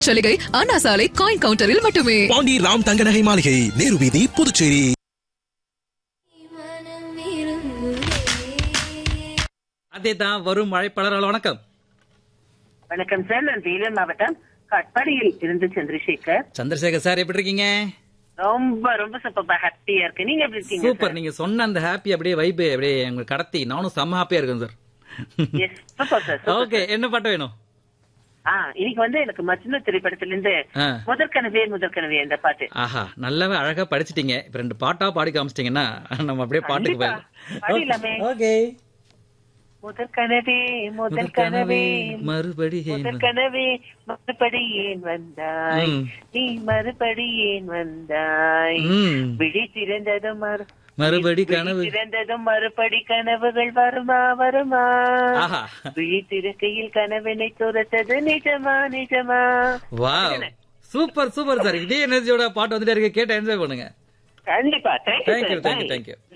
சலுகை அண்ணா சாலை காயின் கவுண்டரில் மட்டுமே பாண்டி ராம் தங்க நகை மாளிகை நேரு வீதி புதுச்சேரி அதே தான் வரும் மழைப்பாளர்கள் வணக்கம் வணக்கம் சார் நான் வேலூர் மாவட்டம் கட்பாடியில் இருந்து சந்திரசேகர் சந்திரசேகர் சார் எப்படி இருக்கீங்க ரொம்ப ரொம்ப சூப்பர் ஹாப்பியா இருக்கு நீங்க எப்படி இருக்கீங்க சூப்பர் நீங்க சொன்ன அந்த ஹாப்பி அப்படியே வைப் அப்படியே உங்களுக்கு கடத்தி நானும் செம்ம ஹாப்பியா இருக்கேன் sir yes super sir okay என்ன பாட்டு வேணும் ஆ இன்னைக்கு வந்து எனக்கு மச்சின திரைப்படத்திலிருந்து ஆ. முதற்கனவே முதற்கனவே இந்த பாட்டு ஆஹா நல்லாவே அழகா படிச்சிட்டீங்க இப்ப ரெண்டு பாட்டா பாடி காமிச்சிட்டீங்கன்னா நம்ம அப்படியே பாட்டுக்கு கண்டிப்பா. பாடிடலாமே. போயிடலாம் ஓகே முதற்கனவே முதற்கனவே மறுபடி முதற்கனவே மறுபடி ஏன் வந்தாய் ம். நீ மறுபடி ஏன் வந்தாய் ம். விழி திறந்ததும் மறு மறுபடி விழி கனவு திறந்ததும் மறுபடி கனவுகள் வருமா வருமா ஆஹா விழி திறக்கையில் கனவினை துரத்தது நிஜமா நிஜமா வா சூப்பர் சூப்பர் சார் இதே எனர்ஜியோட பாட்டு வந்துட்டே இருக்கு கேட்டு என்ஜாய் பண்ணுங்க கண்டிப்பா தேங்க்யூ தேங்க்யூ தேங்க்யூ தேங்க்யூ